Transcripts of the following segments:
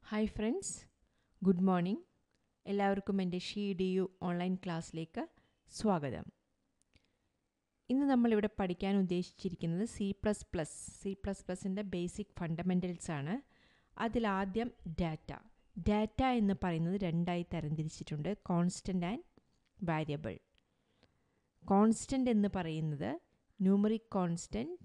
Hi friends good morning എല്ലാവർക്കും എൻ്റെ she D U online ക്ലാസ്സിലേക്ക് സ്വാഗതം ഇന്ന് നമ്മളിവിടെ പഠിക്കാൻ ഉദ്ദേശിച്ചിരിക്കുന്നത് C plus plus C plus പ്ലസിൻ്റെ ബേസിക് ഫണ്ടമെൻറ്റൽസ് ആണ് അതിലാദ്യം ഡാറ്റ ഡാറ്റ എന്ന് പറയുന്നത് രണ്ടായി തരംതിരിച്ചിട്ടുണ്ട് കോൺസ്റ്റൻ്റ് ആൻഡ് വാരിയബിൾ കോൺസ്റ്റൻ്റ് എന്ന് പറയുന്നത് ന്യൂമറിക് കോൺസ്റ്റൻറ്റ്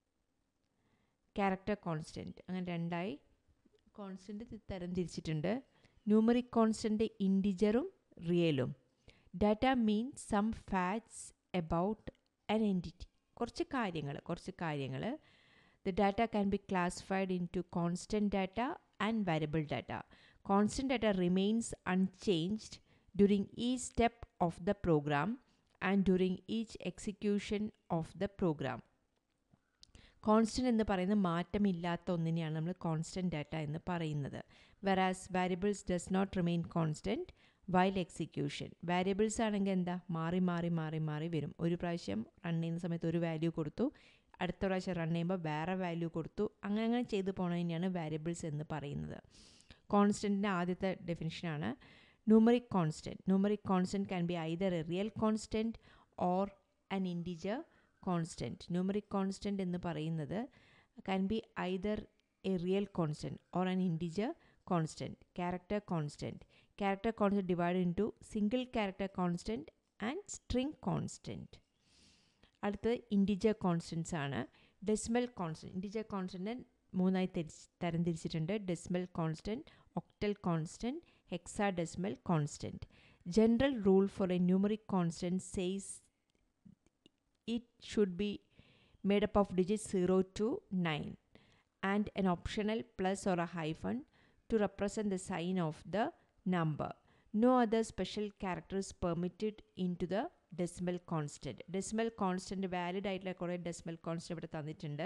ക്യാരക്ടർ കോൺസ്റ്റൻറ്റ് അങ്ങനെ രണ്ടായി കോൺസ്റ്റൻറ്റ് തരം തിരിച്ചിട്ടുണ്ട് ന്യൂമറിക് കോൺസ്റ്റൻ്റ് ഇൻഡിജറും റിയലും data means some facts about an entity കുറച്ച് കാര്യങ്ങൾ കുറച്ച് കാര്യങ്ങൾ the data can be classified into constant data and variable data constant data remains unchanged during ഈ step of the program and during each execution of the program constant എന്ന് പറയുന്നത് മാറ്റമില്ലാത്ത ഒന്നിനെയാണ് നമ്മൾ കോൺസ്റ്റൻറ്റ് ഡാറ്റ എന്ന് പറയുന്നത് whereas variables does not remain constant while execution variables ആണെങ്കിൽ എന്താ മാറി മാറി മാറി മാറി വരും ഒരു പ്രാവശ്യം റൺ ചെയ്യുന്ന സമയത്ത് ഒരു വാല്യൂ കൊടുത്തു അടുത്ത പ്രാവശ്യം റൺ ചെയ്യുമ്പോൾ വേറെ വാല്യൂ കൊടുത്തു അങ്ങനെ അങ്ങനെ ചെയ്തു പോണതിനെയാണ് വാരിയബിൾസ് എന്ന് പറയുന്നത് കോൺസ്റ്റൻറ്റിൻ്റെ ആദ്യത്തെ ഡെഫിനിഷനാണ് numeric constant numeric constant can be either a real constant or an integer constant numeric constant എന്ന് പറയുന്നത് can be either a real constant or an integer constant character constant character constant divide into single character constant and string constant അടുത്തത് integer constants ആണ് decimal constant integer constant മൂന്നായി തിരിച്ച് തരംതിരിച്ചിട്ടുണ്ട് decimal constant octal constant hexadecimal constant general rule for a numeric constant says it should be made up of digits 0 to 9 and an optional plus or a hyphen to represent the sign of the number. No other special characters permitted into the decimal constant. Decimal constant valid ആയിട്ടുള്ള കുറേ decimal constant ഇവിടെ തന്നിട്ടുണ്ട്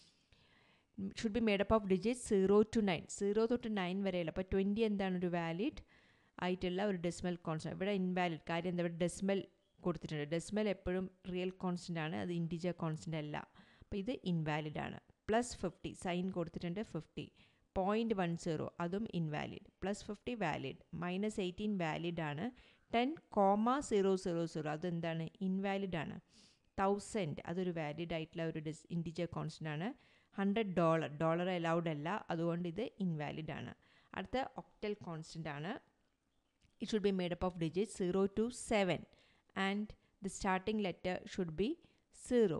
should be made up of digit zero to nine zero തൊട്ട് nine വരെയുള്ള അപ്പോൾ twenty എന്താണ് ഒരു valid ആയിട്ടുള്ള ഒരു ഡെസിമൽ കോൺസ്റ്റൻറ്റ് ഇവിടെ ഇൻവാലിഡ് കാര്യം എന്താ ഇവിടെ ഡെസിമൽ കൊടുത്തിട്ടുണ്ട് ഡെസിമൽ എപ്പോഴും റിയൽ കോൺസ്റ്റൻ്റ് ആണ് അത് ഇൻഡിജർ കോൺസ്റ്റൻ്റ് അല്ല അപ്പോൾ ഇത് ഇൻവാലിഡ് ആണ് പ്ലസ് ഫിഫ്റ്റി സൈൻ കൊടുത്തിട്ടുണ്ട് ഫിഫ്റ്റി പോയിൻറ്റ് വൺ സീറോ അതും invalid plus fifty valid minus eighteen valid ആണ് ten comma zero zero zero അതെന്താണ് ഇൻവാലിഡ് ആണ് തൗസൻഡ് അതൊരു വാലിഡ് ആയിട്ടുള്ള ഒരു ഡിസ് ഇൻഡിജർ കോൺസ്റ്റൻ്റ് ആണ് ഹൺഡ്രഡ് ഡോളർ ഡോളർ അലൗഡ് അല്ല അതുകൊണ്ട് ഇത് ഇൻവാലിഡ് ആണ് അടുത്ത ഒക്ടൽ കോൺസ്റ്റൻ്റ് ആണ് it should be made up of digit zero to seven and the starting letter should be 0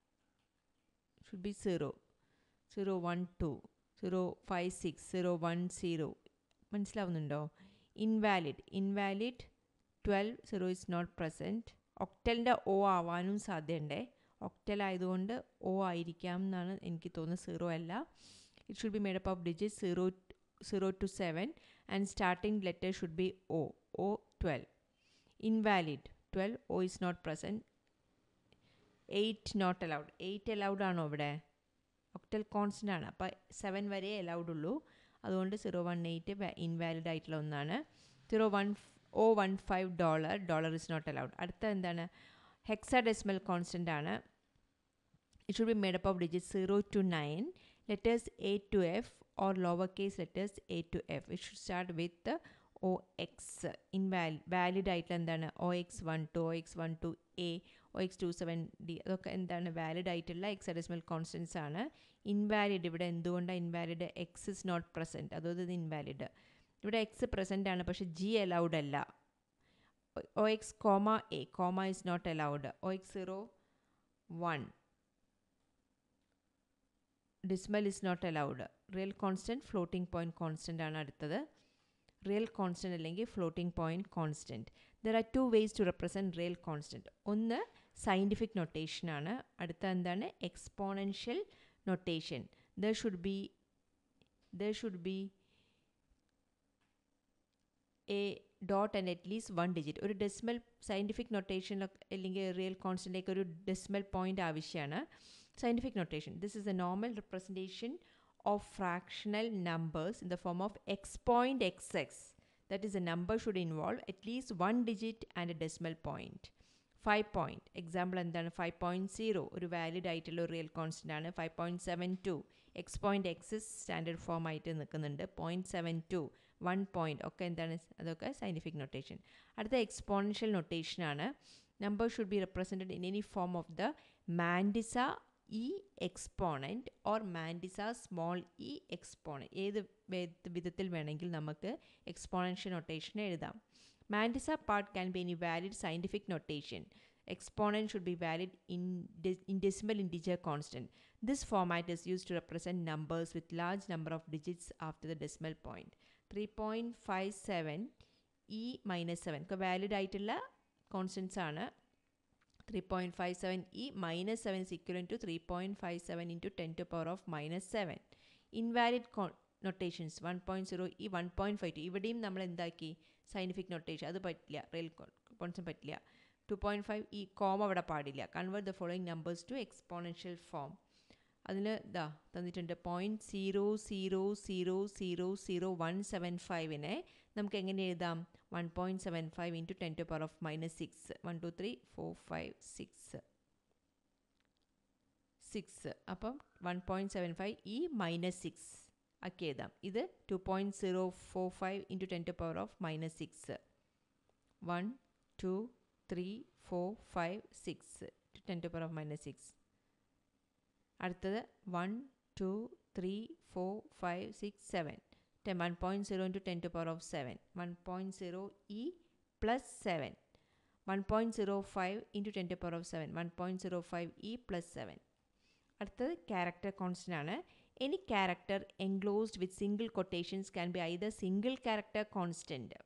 should be 0 0 1 2 0 5 6 0 1 0 മനസ്സിലാവുന്നുണ്ടോ invalid invalid twelve zero is not present ഒക്ടലിൻ്റെ O ആവാനും സാധ്യതയുണ്ടേ ഒക്ടൽ ആയതുകൊണ്ട് ഒ ആയിരിക്കാം എന്നാണ് എനിക്ക് തോന്നുന്നത് സീറോ അല്ല it should be made up of digit zero zero to seven and starting letter should be O O twelve invalid 12 o is not present 8 not allowed 8 allowed ആണോ ഇവിടെ ഒക്ടൽ കോൺസ്റ്റൻ്റ് ആണ് അപ്പോൾ seven വരെ allowed ഉള്ളൂ അതുകൊണ്ട് zero one eight invalid ആയിട്ടുള്ള ഒന്നാണ് zero one O one five dollar dollar is not allowed അടുത്ത എന്താണ് ഹെക്സാ ഡെസിമൽ കോൺസ്റ്റൻ്റ് ആണ് it should be made up of digit zero to nine letters A to F or lower case letters A to F it should start with O X invalid valid ആയിട്ടുള്ള എന്താണ് O X one two O X one two A O X two seven D അതൊക്കെ എന്താണ് valid ആയിട്ടുള്ള എക്സഡെസിമൽ constants ആണ് invalid ഇവിടെ എന്തുകൊണ്ടാണ് invalid X is not present അതുകൊണ്ട് ഇത് ഇൻവാലിഡ് ഇവിടെ എക്സ് പ്രസൻ്റ് ആണ് പക്ഷേ ജി അലൗഡ് അല്ല O X comma A comma is not allowed O X zero one decimal is not allowed real constant floating point constant ആണ് അടുത്തത് real constant അല്ലെങ്കിൽ floating point constant there are two ways to represent real constant ഒന്ന് scientific നൊട്ടേഷനാണ് അടുത്ത എന്താണ് exponential notation there should be there should B A dot and at least one digit ഒരു decimal scientific നൊട്ടേഷനിലൊക്കെ അല്ലെങ്കിൽ റിയൽ കോൺസ്റ്റൻറ്റിലേക്ക് ഒരു ഡെസിമൽ പോയിൻ്റ് ആവശ്യമാണ് scientific notation this is a normal representation of fractional numbers in the form of x point xx. That is, a number should involve at least one digit and a decimal point. Five point example എന്താണ് five point zero ഒരു valid ആയിട്ടുള്ള ഒരു real constant ആണ് five point seven two X point X standard form ആയിട്ട് നിൽക്കുന്നുണ്ട് point seven two one point ഒക്കെ എന്താണ് അതൊക്കെ സയൻറ്റിഫിക് നൊട്ടേഷൻ അടുത്ത എക്സ്പോണൻഷ്യൽ നൊട്ടേഷനാണ് number should be represented in any form of the mantissa E exponent or mantissa small E exponent ഏത് വിധത്തിൽ വേണമെങ്കിൽ നമുക്ക് എക്സ്പോണൻഷ്യൽ നൊട്ടേഷൻ എഴുതാം mantissa part can B any valid scientific notation exponent should be valid in, de- in decimal integer constant. This format is used to represent numbers with large number of digits after the decimal point. 3.57 e minus 7 ഒക്കെ valid ആയിട്ടുള്ള constants ആണ് three point five seven E minus seven is equal to three point five seven into ten to power of minus seven invalid കോ notations one point zero E one point five two ഇവിടെയും നമ്മൾ എന്താക്കി scientific notation അത് പറ്റില്ല real concept പറ്റില്ല two point five E കോം അവിടെ പാടില്ല convert the following numbers to exponential form അതിൽ ഇതാ തന്നിട്ടുണ്ട് point zero zero zero zero zero one seven ഫൈവിനെ നമുക്ക് എങ്ങനെ എഴുതാം one point seven five into ten to power of minus six one two three four five six six അപ്പം one point seven five E minus six ആക്കി എഴുതാം ഇത് two point zero four five into ten to power of minus six one two three four five six ten to power of minus six അടുത്തത് one two three four five six seven ten one point zero into ten to power of seven one point zero E plus seven one point zero five into ten to power of seven one point zero five E plus seven അടുത്തത് character constant ആണ് any character enclosed with single quotations can be either single character constant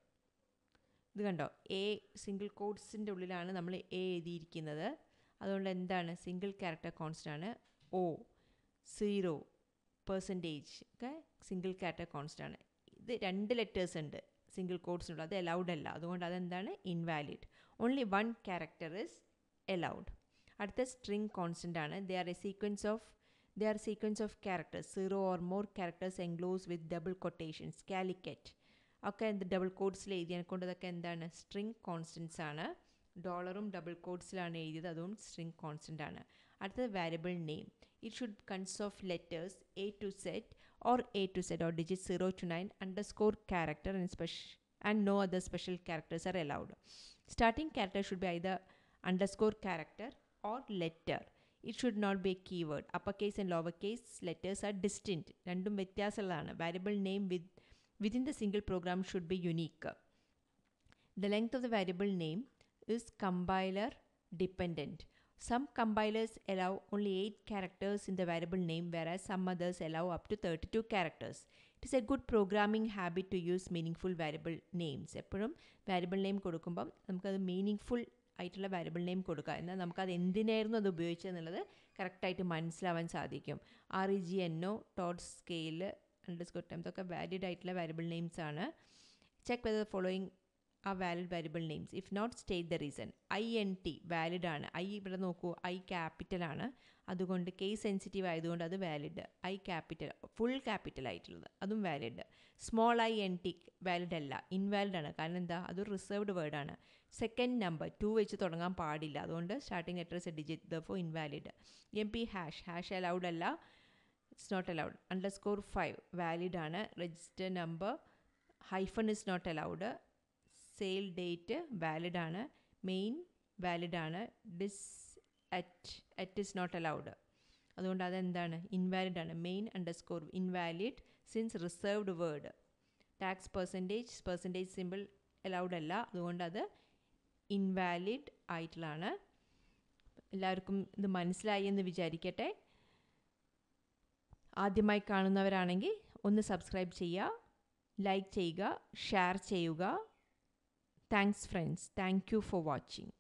ഇത് കണ്ടോ A single കോഡ്സിൻ്റെ ഉള്ളിലാണ് നമ്മൾ A എഴുതിയിരിക്കുന്നത് അതുകൊണ്ട് എന്താണ് single character constant ആണ് ഒ സീറോ പെർസെൻറ്റേജ് ഒക്കെ സിംഗിൾ ക്യാരക്ടർ കോൺസ്റ്റൻ്റ് ആണ് ഇത് രണ്ട് ലെറ്റേഴ്സ് ഉണ്ട് സിംഗിൾ കോഡ്സിനുള്ള അത് അലൗഡ് അല്ല അതുകൊണ്ട് അതെന്താണ് invalid only one character is allowed അടുത്ത സ്ട്രിങ് കോൺസ്റ്റൻ്റ് ആണ് they are a sequence of they are sequence of characters zero or more characters enclose with double quotations Calicut ഒക്കെ എന്ത് ഡബിൾ കോഡ്സിൽ എഴുതിയതിനെ കൊണ്ട് ഇതൊക്കെ എന്താണ് സ്ട്രിങ് കോൺസ്റ്റൻസ് ആണ് ഡോളറും ഡബിൾ കോഡ്സിലാണ് എഴുതിയത് അതും സ്ട്രിങ് കോൺസ്റ്റൻ്റ് ആണ് അടുത്തത് variable name it should consist of letters A to Z or A to Z or digit zero to nine underscore character and special and no other special characters are allowed starting character should be either underscore character or letter it should not be a keyword upper case and lower case letters are distinct രണ്ടും വ്യത്യാസമുള്ളതാണ് variable name with within the single program should be unique. The length of the variable name is compiler dependent. Some compilers allow only 8 characters in the variable name, whereas some others allow up to 32 characters. It is a good programming habit to use meaningful variable names. എപ്പോഴും variable name കൊടുക്കുമ്പം നമുക്കത് meaning ആയിട്ടുള്ള variable name കൊടുക്കുക എന്നാൽ നമുക്കത് എന്തിനായിരുന്നു അത് ഉപയോഗിച്ചതെന്നുള്ളത് കറക്റ്റായിട്ട് മനസ്സിലാവാൻ സാധിക്കും ആർ ഇ ജി എന്നോ ടോട്ട് സ്കെയിൽ അണ്ടർസ്കോർ ടൈംസ് ഒക്കെ വാലിഡ് ആയിട്ടുള്ള വാരിയബിൾ നെയിംസ് ആണ് check whether following are valid variable names if not state the reason I N T valid ആണ് ഐ ഇവിടെ നോക്കൂ ഐ ക്യാപിറ്റൽ ആണ് അതുകൊണ്ട് കേസ് സെൻസിറ്റീവ് ആയതുകൊണ്ട് അത് valid I capital full capital ആയിട്ടുള്ളത് അതും valid small I N T valid അല്ല ഇൻവാലിഡ് ആണ് കാരണം എന്താ അതൊരു റിസർവ്ഡ് വേർഡാണ് സെക്കൻഡ് നമ്പർ ടു വെച്ച് തുടങ്ങാൻ പാടില്ല അതുകൊണ്ട് starting letter is a digit the four invalid M P hash hash allowed അല്ല it's not allowed underscore five valid ആണ് register number hyphen is not allowed sale date valid ആണ് main valid ആണ് this at at is not allowed അതുകൊണ്ട് അതെന്താണ് invalid ആണ് main underscore invalid since reserved word tax percentage percentage simple allowed അല്ല അതുകൊണ്ട് അത് invalid ആയിട്ടുള്ളതാണ് എല്ലാവർക്കും ഇത് മനസ്സിലായി എന്ന് വിചാരിക്കട്ടെ ആദ്യമായി കാണുന്നവരാണെങ്കിൽ ഒന്ന് സബ്സ്ക്രൈബ് ചെയ്യുക ലൈക്ക് ചെയ്യുക ഷെയർ ചെയ്യുക thanks friends thank you for watching